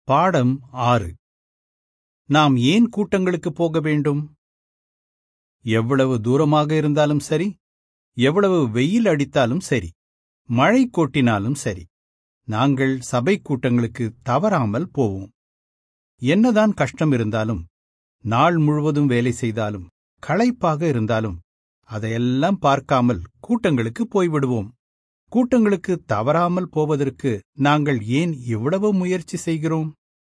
பாடம் ஆறு நாம் ஏன் கூட்டங்களுக்கு போக வேண்டும் எவ்வளவு தூரமாக இருந்தாலும் சரி எவ்வளவு வெயில் அடித்தாலும் சரி மழை கொட்டினாலும் சரி நாங்கள் சபை கூட்டங்களுக்கு தவறாமல் போவோம் என்னதான் கஷ்டம் இருந்தாலும் நாள் முழுவதும் வேலை செய்தாலும் களைப்பாக இருந்தாலும் அதையெல்லாம் பார்க்காமல் கூட்டங்களுக்கு போய்விடுவோம் கூட்டங்களுக்கு தவறாமல் போவதற்கு நாங்கள் ஏன் இவ்வளவு முயற்சி செய்கிறோம்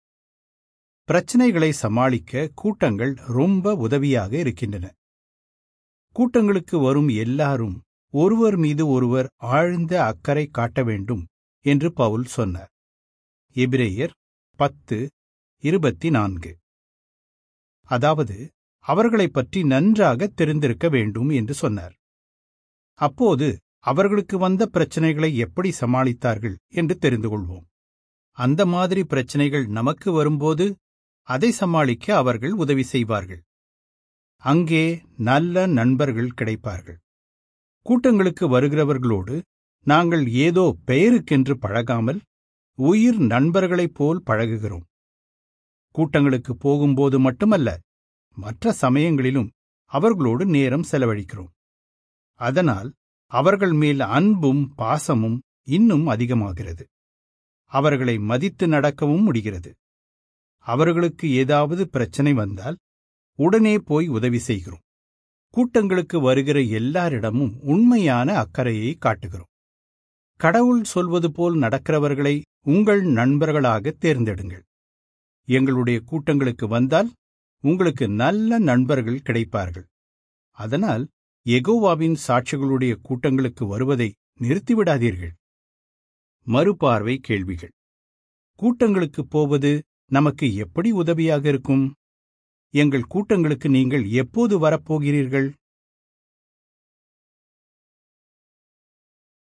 பிரச்சனைகளை சமாளிக்க கூட்டங்கள் ரொம்ப உதவியாக இருக்கின்றன கூட்டங்களுக்கு வரும் எல்லாரும் ஒருவர் மீது ஒருவர் ஆழ்ந்த அக்கறை காட்ட வேண்டும் என்று பவுல் சொன்னார் எபிரேயர் பத்து இருபத்தி நான்கு அதாவது அவர்களைப் பற்றி நன்றாக தெரிந்திருக்க வேண்டும் என்று சொன்னார் அப்போது அவர்களுக்கு வந்த பிரச்சனைகளை எப்படி சமாளித்தார்கள் என்று தெரிந்து கொள்வோம் அந்த மாதிரி பிரச்சனைகள் நமக்கு வரும்போது அதை சமாளிக்க அவர்கள் உதவி செய்வார்கள் அங்கே நல்ல நண்பர்கள் கிடைப்பார்கள் கூட்டங்களுக்கு வருகிறவர்களோடு நாங்கள் ஏதோ பெயருக்கென்று பழகாமல் உயிர் நண்பர்களைப் போல் பழகுகிறோம் கூட்டங்களுக்கு போகும்போது மட்டுமல்ல மற்ற சமயங்களிலும் அவர்களோடு நேரம் செலவழிக்கிறோம் அதனால் அவர்கள் மேல் அன்பும் பாசமும் இன்னும் அதிகமாகிறது அவர்களை மதித்து நடக்கவும் முடிகிறது அவர்களுக்கு ஏதாவது பிரச்சனை வந்தால் உடனே போய் உதவி செய்கிறோம் கூட்டங்களுக்கு வருகிற எல்லாரிடமும் உண்மையான அக்கறையை காட்டுகிறோம் கடவுள் சொல்வது போல் நடக்கிறவர்களை உங்கள் நண்பர்களாக தேர்ந்தெடுங்கள் எங்களுடைய கூட்டங்களுக்கு வந்தால் உங்களுக்கு நல்ல நண்பர்கள் கிடைப்பார்கள் அதனால் எகோவாவின் சாட்சிகளுடைய கூட்டங்களுக்கு வருவதை நிறுத்திவிடாதீர்கள் மறுபார்வை கேள்விகள் கூட்டங்களுக்கு போவது நமக்கு எப்படி உதவியாக இருக்கும் எங்கள் கூட்டங்களுக்கு நீங்கள் எப்போது வரப்போகிறீர்கள்